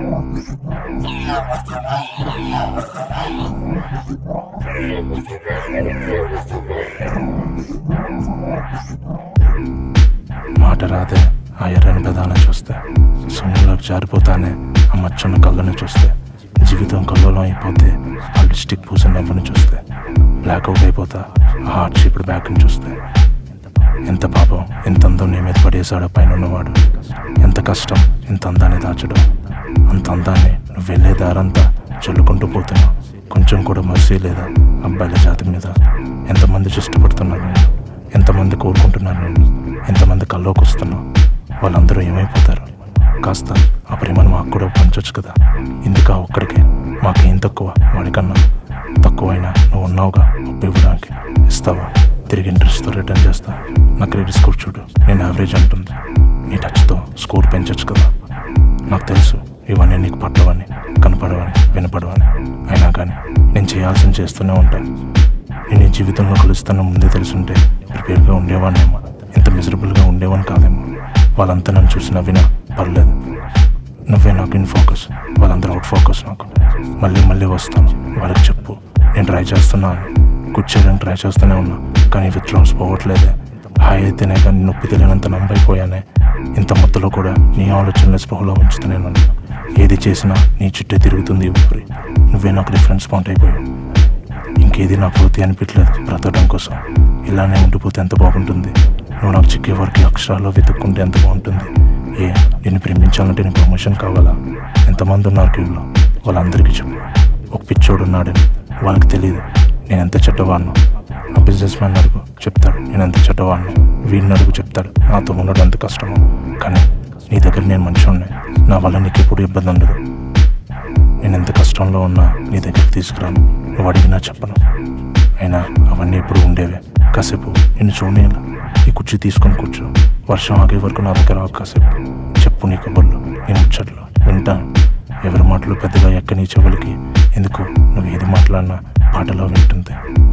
మాట రాదే ఆ ఎర్రని పెదాలను చూస్తే సొమ్ములోకి జారిపోతానే ఆ మచ్చున్న కళ్ళను చూస్తే జీవితం కళ్ళలో అయిపోతే ఆ లిప్స్టిక్ పూసిన నవ్వును చూస్తే బ్లాక్ అవుట్ అయిపోతా ఆ హార్ట్ షేప్డ్ బ్యాక్ని చూస్తే ఎంత పాపం ఎంత అందం నీ మీద పడేశాడో పైన ఉన్నవాడు ఎంత కష్టం ఇంత అందాన్ని దాచడం అంత అందాన్ని నువ్వు వెళ్ళే దారంతా చల్లుకుంటూ పోతున్నావు కొంచెం కూడా మర్సీ లేదా అబ్బాయిల జాతి మీద ఎంతమంది ఇష్టపడుతున్నారు నేను ఎంతమంది కోరుకుంటున్నారు నేను ఎంతమంది కల్లోకి వస్తున్నావు వాళ్ళందరూ ఏమైపోతారు కాస్త ఆ ప్రేమను మాకు కూడా పంచొచ్చు కదా ఇందుక ఒక్కడికే మాకేం తక్కువ వాడికన్నా తక్కువైనా నువ్వు ఉన్నావుగా ఒప్పు ఇవ్వడానికి ఇస్తావా తిరిగి ఇంట్రెస్ట్తో రిటర్న్ చేస్తా నా క్రెడిట్ స్కోర్ చూడు నేను యావరేజ్ అంటుంది నీ టచ్తో స్కోర్ పెంచొచ్చు కదా నాకు తెలుసు ఇవన్నీ నీకు పట్టవని కనపడవని వినపడవని అయినా కానీ నేను చేయాల్సింది చేస్తూనే ఉంటాను నేను ఈ జీవితంలో కలుస్తున్న ముందే తెలుసుంటే ప్రిపేర్గా ఉండేవాడినేమో ఇంత మిజరబుల్గా ఉండేవాడిని కాదేమో వాళ్ళంతా నన్ను చూసి నవ్వినా పర్లేదు నువ్వే నాకు ఇన్ ఫోకస్ వాళ్ళందరూ అవుట్ ఫోకస్ నాకు మళ్ళీ మళ్ళీ వస్తాను వాళ్ళకి చెప్పు నేను ట్రై చేస్తున్నాను కూర్చోడానికి ట్రై చేస్తూనే ఉన్నా కానీ విత్డ్రాల్స్ పోవట్లేదే హాయ్ అయితేనే కానీ నొప్పి తెలియనంత నంబైపోయానే ఇంత మొత్తంలో కూడా నీ ఆలోచనల స్పృహలో ఉంచుతూనే ఉన్నాను ఏది చేసినా నీ చుట్టే తిరుగుతుంది ఈ ఊపిరి నువ్వే నాకు రిఫరెన్స్ పాయింట్ అయిపోయావు ఇంకేది నాకు పూర్తి అనిపించలేదు బ్రతకడం కోసం ఇలానే ఉండిపోతే ఎంత బాగుంటుంది నువ్వు నాకు చిక్కే వరకు అక్షరాల్లో వెతుక్కుంటే ఎంత బాగుంటుంది ఏ నిన్ను ప్రేమించాలంటే నీ ప్రమోషన్ కావాలా ఎంతమంది ఉన్నారు క్యూలో వాళ్ళందరికీ చెప్పు ఒక పిచ్చోడు ఉన్నాడని వాళ్ళకి తెలియదు నేను ఎంత చెడ్డవాడిను ఆ బిజినెస్ మ్యాన్ అడుగు చెప్తాడు నేను ఎంత చెడ్డవాడిను వీడిని అడుగు చెప్తాడు నాతో ఉండడం ఎంత కష్టమో కానీ నీ దగ్గర నేను మంచిగా ఉన్నాయి నా వల్ల నీకు ఎప్పుడు ఇబ్బంది ఉండదు నేను ఎంత కష్టంలో ఉన్నా నీ దగ్గరికి తీసుకురాను నువ్వు అడిగినా చెప్పను అయినా అవన్నీ ఎప్పుడు ఉండేవే కాసేపు నిన్ను చూడనేలా ఈ కుర్చీ తీసుకొని కూర్చో వర్షం ఆగే వరకు నా దగ్గర ఆగు కాసేపు చెప్పు నీ కబుర్లు నీ ముచ్చట్లు వింటాను ఎవరి మాటలు పెద్దగా ఎక్కని చెవులకి ఎందుకు నువ్వు ఏది మాట్లాడినా పాటలో వింటుంది